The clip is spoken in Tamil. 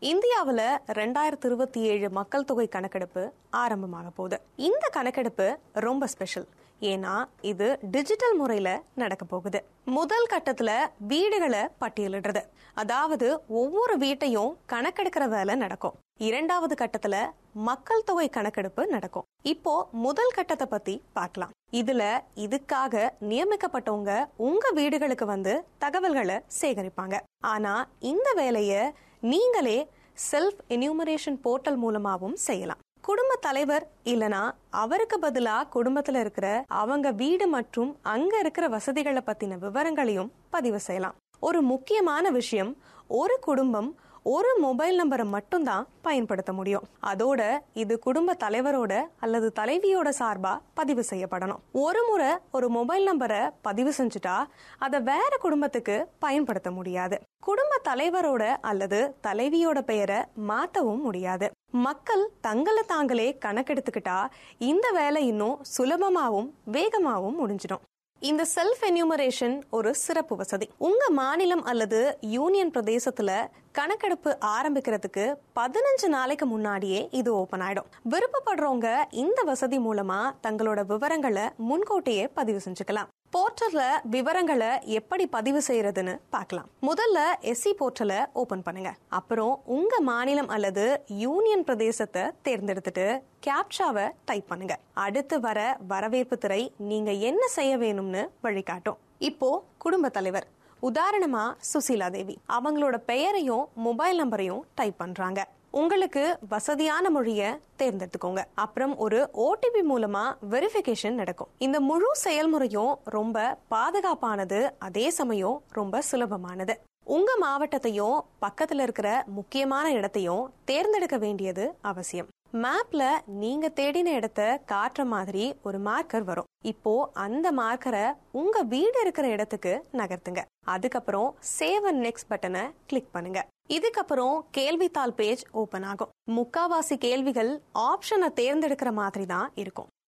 இந்தியாவுல ரெண்டாயிரத்தி இருபத்தி ஏழு மக்கள் தொகை கணக்கெடுப்பு ஆரம்பமாக போகுது இந்த கணக்கெடுப்பு ரொம்ப ஸ்பெஷல் ஏன்னா இது டிஜிட்டல் முறையில நடக்க போகுது முதல் கட்டத்துல வீடுகளை பட்டியலிடுறது அதாவது ஒவ்வொரு வீட்டையும் கணக்கெடுக்கிற வேலை நடக்கும் இரண்டாவது கட்டத்துல மக்கள் தொகை கணக்கெடுப்பு நடக்கும் இப்போ முதல் கட்டத்தை பத்தி பார்க்கலாம் இதுல இதுக்காக நியமிக்கப்பட்டவங்க உங்க வீடுகளுக்கு வந்து தகவல்களை சேகரிப்பாங்க ஆனா இந்த வேலைய நீங்களே செல்ஃப் என்யூமரேஷன் போர்ட்டல் மூலமாவும் செய்யலாம் குடும்ப தலைவர் இல்லனா அவருக்கு பதிலா குடும்பத்துல இருக்கிற அவங்க வீடு மற்றும் அங்க இருக்கிற வசதிகளை பத்தின விவரங்களையும் பதிவு செய்யலாம் ஒரு முக்கியமான விஷயம் ஒரு குடும்பம் ஒரு மொபைல் நம்பரை மட்டும்தான் பயன்படுத்த முடியும் அதோட இது குடும்ப தலைவரோட அல்லது தலைவியோட சார்பா பதிவு செய்யப்படணும் ஒரு முறை ஒரு மொபைல் நம்பரை பதிவு செஞ்சுட்டா அதை வேற குடும்பத்துக்கு பயன்படுத்த முடியாது குடும்ப தலைவரோட அல்லது தலைவியோட பெயரை மாத்தவும் முடியாது மக்கள் தங்களை தாங்களே கணக்கெடுத்துக்கிட்டா இந்த வேலை இன்னும் சுலபமாவும் வேகமாவும் முடிஞ்சிடும் இந்த செல்ஃப் என்யூமரேஷன் ஒரு சிறப்பு வசதி உங்க மாநிலம் அல்லது யூனியன் பிரதேசத்துல கணக்கெடுப்பு ஆரம்பிக்கிறதுக்கு பதினஞ்சு நாளைக்கு முன்னாடியே இது ஓபன் ஆயிடும் விருப்பப்படுறவங்க இந்த வசதி மூலமா தங்களோட விவரங்களை முன்கூட்டியே பதிவு செஞ்சுக்கலாம் போர்ட்டல்ல விவரங்களை எப்படி பதிவு செய்யறதுன்னு பார்க்கலாம் முதல்ல எஸ்சி போர்ட்டலை ஓபன் பண்ணுங்க அப்புறம் உங்க மாநிலம் அல்லது யூனியன் பிரதேசத்தை தேர்ந்தெடுத்துட்டு கேப்சாவை டைப் பண்ணுங்க அடுத்து வர வரவேற்பு திரை நீங்க என்ன செய்ய வேணும்னு வழிகாட்டும் இப்போ குடும்ப தலைவர் உதாரணமா சுசீலா தேவி அவங்களோட பெயரையும் மொபைல் நம்பரையும் டைப் பண்றாங்க உங்களுக்கு வசதியான மொழிய தேர்ந்தெடுத்துக்கோங்க அப்புறம் ஒரு ஓடிபி மூலமா வெரிஃபிகேஷன் நடக்கும் இந்த முழு செயல்முறையும் ரொம்ப பாதுகாப்பானது அதே சமயம் ரொம்ப சுலபமானது உங்க மாவட்டத்தையும் பக்கத்துல இருக்கிற முக்கியமான இடத்தையும் தேர்ந்தெடுக்க வேண்டியது அவசியம் மேப்ல நீங்க தேடின இடத்த காட்டுற மாதிரி ஒரு மார்க்கர் வரும் இப்போ அந்த மார்க்கரை உங்க வீடு இருக்கிற இடத்துக்கு நகர்த்துங்க அதுக்கப்புறம் சேவ் அண்ட் நெக்ஸ்ட் பட்டனை கிளிக் பண்ணுங்க இதுக்கப்புறம் கேள்வித்தாள் பேஜ் ஓபன் ஆகும் முக்காவாசி கேள்விகள் ஆப்ஷனை தேர்ந்தெடுக்கிற மாதிரி தான் இருக்கும்